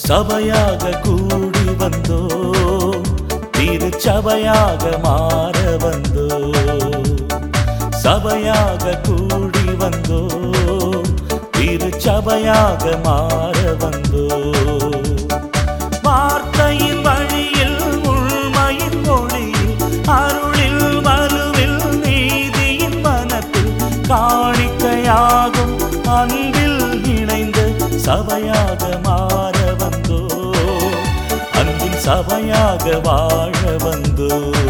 சபையாக கூடி வந்தோ திருச்சபையாக மாற வந்தோ சபையாக கூடி வந்தோ திருச்சபையாக மாற வந்தோ வார்த்தையின் வழியில் உண்மையின் மொழியில் அருளில் வலுவில் நீதியின் மனத்தில் காணிக்கையாகும் அன்பில் இணைந்து சபையாக மாற வந்தோ அன்பின் சபையாக வாழ வந்தோ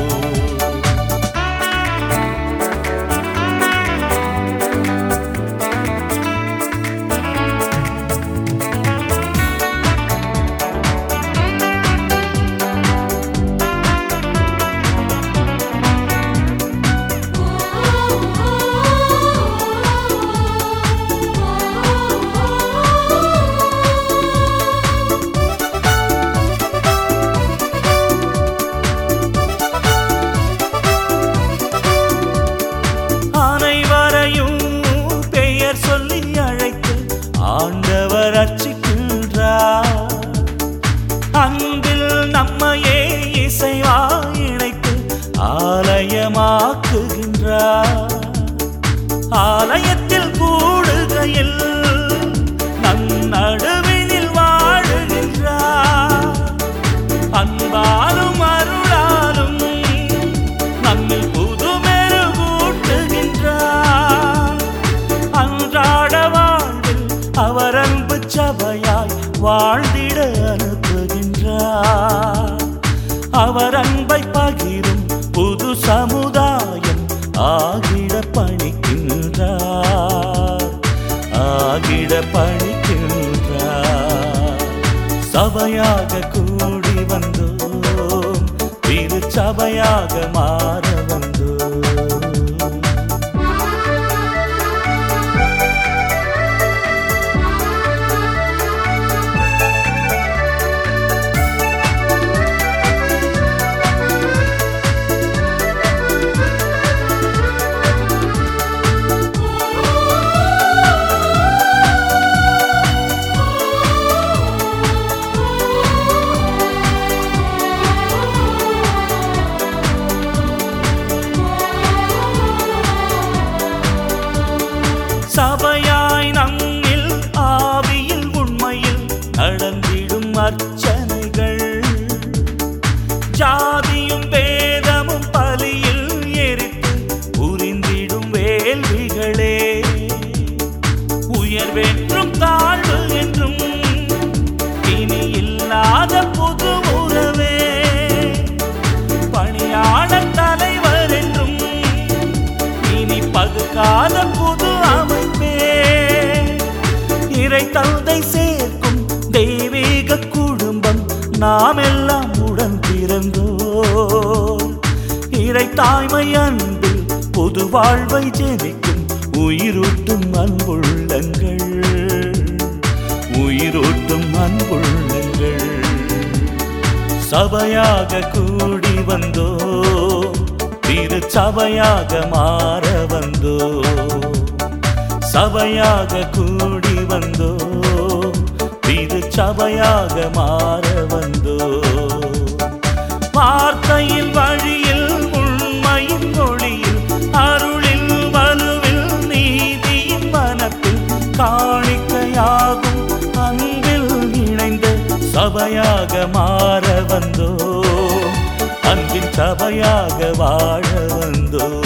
அனைவரையும் பெயர் சொல்லி அழைத்து ஆண்டவர் அர்ச்சிக்கின்றார் அன்பில் நம்மையே இசைவா இணைத்து ஆலயமாக்குகின்றார் ஆலயத்தில் கூடுகையில் நம் நடுவினில் வாழுகின்றார் அன்பாலும் அருளாலும் நம்மில் புதுமெரு கூட்டுகின்றார் அன்றாட வாழ்வில் அவர் அன்பு சபையாய் வாழ்ந்திட அனுப்புகின்றார் அவர் அன்பை பகிரும் புது சமுதாயம் ஆகிட பணிக்கின்றார் ஆகிட பணிக்கின்றார் சபையாக கூடி வந்தோம் திருச்சபையாக மாற வந்தோம் சபையாய் நம்மில் ஆவியில் உண்மையில் நடந்திடும் அர்ச்சனைகள் ஜாதியும் பேதமும் பலியில் எரித்து புரிந்திடும் வேள்விகளே உயர்வென்றும் தாழ்வு என்றும் இனி இல்லாத புது உறவே பணியாளர் தலைவர் என்றும் இனி பகுக்காத புது அமைப்பே இறை தந்தை சேர்க்கும் தெய்வீக குடும்பம் நாம் எல்லாம் உடன் பிறந்தோர் இறை தாய்மை அன்பில் புது வாழ்வை ஜெனிக்கும் உயிரூட்டும் அன்புள்ளங்கள் உயிரூட்டும் அன்புள்ளங்கள் சபையாக கூடி வந்தோ திருச்சபையாக மாற வந்தோ சபையாக கூடி வந்தோ திருச்சபையாக மாற வந்தோ வார்த்தையின் வழியில் உண்மையின் மொழியில் அருளில் வலுவில் நீதியின் மனத்தில் காணிக்கையாகும் அன்பில் இணைந்து சபையாக மாற வந்தோ அன்பின் சபையாக வாழ வந்தோ